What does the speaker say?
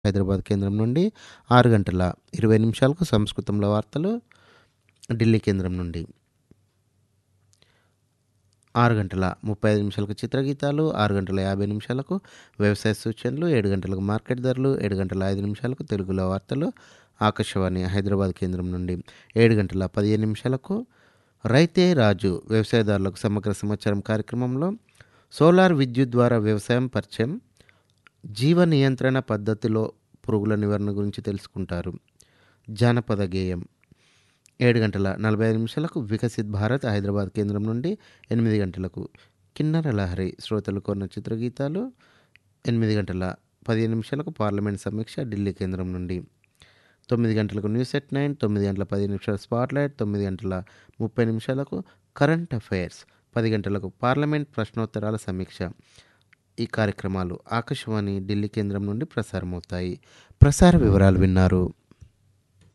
హైదరాబాద్ కేంద్రం నుండి ఆరు గంటల ఇరవై నిమిషాలకు సంస్కృతంలో వార్తలు ఢిల్లీ కేంద్రం నుండి ఆరు గంటల ముప్పై ఐదు నిమిషాలకు చిత్రగీతాలు ఆరు గంటల యాభై నిమిషాలకు వ్యవసాయ సూచనలు ఏడు గంటలకు మార్కెట్ ధరలు ఏడు గంటల ఐదు నిమిషాలకు తెలుగులో వార్తలు ఆకాశవాణి హైదరాబాద్ కేంద్రం నుండి ఏడు గంటల పదిహేను నిమిషాలకు రైతే రాజు వ్యవసాయదారులకు సమగ్ర సమాచారం కార్యక్రమంలో సోలార్ విద్యుత్ ద్వారా వ్యవసాయం పరిచయం జీవ నియంత్రణ పద్ధతిలో పురుగుల నివారణ గురించి తెలుసుకుంటారు జానపద గేయం ఏడు గంటల నలభై ఐదు నిమిషాలకు వికసిత్ భారత్ హైదరాబాద్ కేంద్రం నుండి ఎనిమిది గంటలకు కిన్నర లహరి శ్రోతలు కొన్న చిత్రగీతాలు ఎనిమిది గంటల పదిహేను నిమిషాలకు పార్లమెంట్ సమీక్ష ఢిల్లీ కేంద్రం నుండి తొమ్మిది గంటలకు న్యూస్ ఎట్ నైన్ తొమ్మిది గంటల పది నిమిషాల స్పాట్లైట్ తొమ్మిది గంటల ముప్పై నిమిషాలకు కరెంట్ అఫైర్స్ పది గంటలకు పార్లమెంట్ ప్రశ్నోత్తరాల సమీక్ష ఈ కార్యక్రమాలు ఆకాశవాణి ఢిల్లీ కేంద్రం నుండి ప్రసారమవుతాయి ప్రసార వివరాలు విన్నారు